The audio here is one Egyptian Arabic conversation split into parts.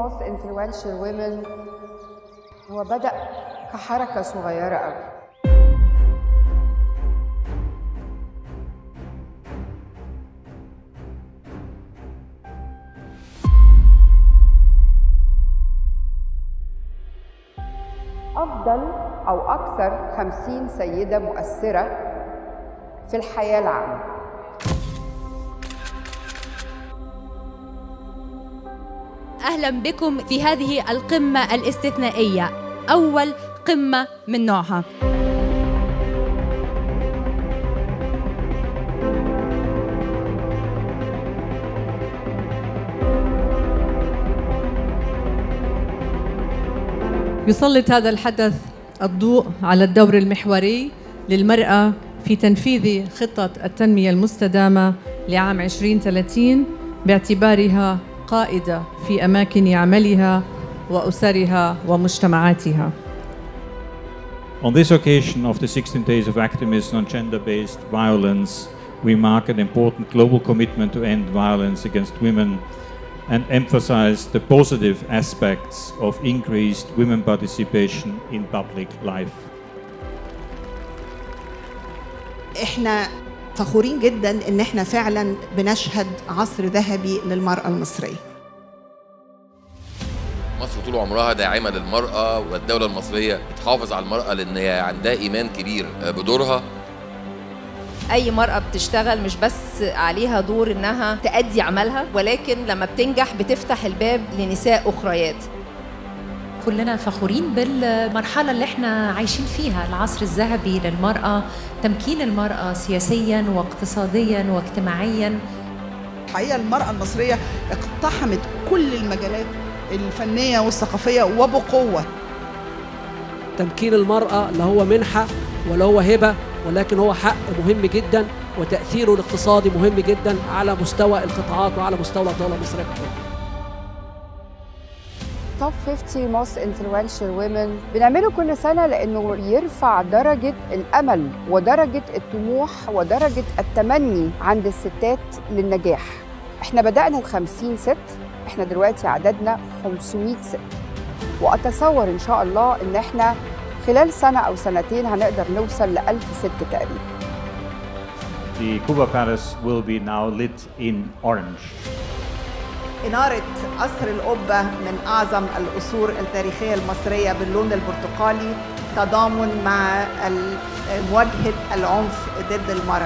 most influential women هو بدأ كحركة صغيرة قوي أفضل أو أكثر خمسين سيدة مؤثرة في الحياة العامة اهلا بكم في هذه القمه الاستثنائيه اول قمه من نوعها يسلط هذا الحدث الضوء على الدور المحوري للمرأة في تنفيذ خطة التنمية المستدامة لعام 2030 باعتبارها قائدة في أماكن عملها وأسرها ومجتمعاتها. On this occasion of the 16 Days of Activism on Gender-Based Violence, we mark an important global commitment to end violence against women and emphasize the positive aspects of increased women participation in public life. احنا فخورين جدا ان احنا فعلا بنشهد عصر ذهبي للمرأة المصرية مصر طول عمرها داعمة للمرأة والدولة المصرية بتحافظ على المرأة لأن هي عندها إيمان كبير بدورها اي مرأة بتشتغل مش بس عليها دور انها تأدي عملها ولكن لما بتنجح بتفتح الباب لنساء اخريات كلنا فخورين بالمرحلة اللي احنا عايشين فيها العصر الذهبي للمرأة تمكين المرأة سياسيا واقتصاديا واجتماعيا الحقيقة المرأة المصرية اقتحمت كل المجالات الفنية والثقافية وبقوة تمكين المرأة لا هو منحة ولا هو هبة ولكن هو حق مهم جدا وتأثيره الاقتصادي مهم جدا على مستوى القطاعات وعلى مستوى الدولة المصرية ككل. توب 50 most influential women بنعمله كل سنة لأنه يرفع درجة الأمل ودرجة الطموح ودرجة التمني عند الستات للنجاح احنا بدأنا ب 50 ست احنا دلوقتي عددنا 500 ست وأتصور إن شاء الله إن احنا خلال سنة أو سنتين هنقدر نوصل ل 1000 ست تقريبا The Cuba Palace will be now lit in orange. إنارة قصر القبة من أعظم القصور التاريخية المصرية باللون البرتقالي تضامن مع ال- مواجهة العنف ضد المرأة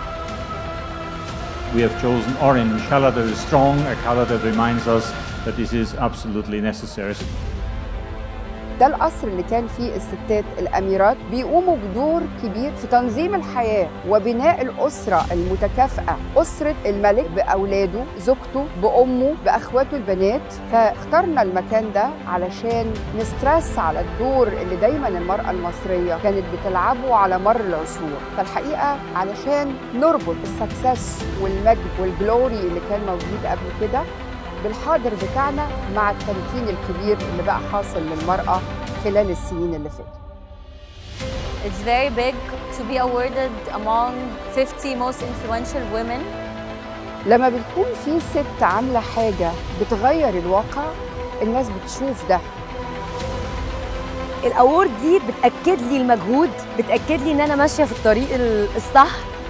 We have chosen orange, a color that is strong, a color that reminds us that this is absolutely necessary. ده القصر اللي كان فيه الستات الأميرات بيقوموا بدور كبير في تنظيم الحياة وبناء الأسرة المتكافئة أسرة الملك بأولاده زوجته بأمه بأخواته البنات فاخترنا المكان ده علشان نسترس على الدور اللي دايما المرأة المصرية كانت بتلعبه على مر العصور فالحقيقة علشان نربط السكسس والمجد والجلوري اللي كان موجود قبل كده بالحاضر بتاعنا مع التمكين الكبير اللي بقى حاصل للمرأة خلال السنين اللي فاتت It's very big to be awarded among 50 most influential women. لما بتكون في ست عاملة حاجة بتغير الواقع الناس بتشوف ده الاورد دي بتاكد لي المجهود بتاكد لي ان انا ماشيه في الطريق الصح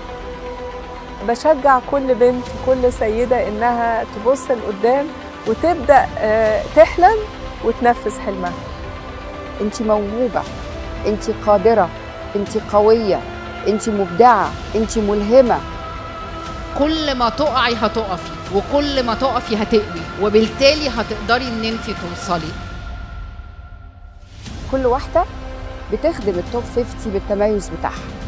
بشجع كل بنت وكل سيدة إنها تبص لقدام وتبدأ آه، تحلم وتنفذ حلمها انت موهوبة انت قادرة انت قوية انت مبدعة انت ملهمة كل ما تقعي هتقفي وكل ما تقفي هتقوي وبالتالي هتقدري ان انت توصلي كل واحدة بتخدم التوب 50 بالتميز بتاعها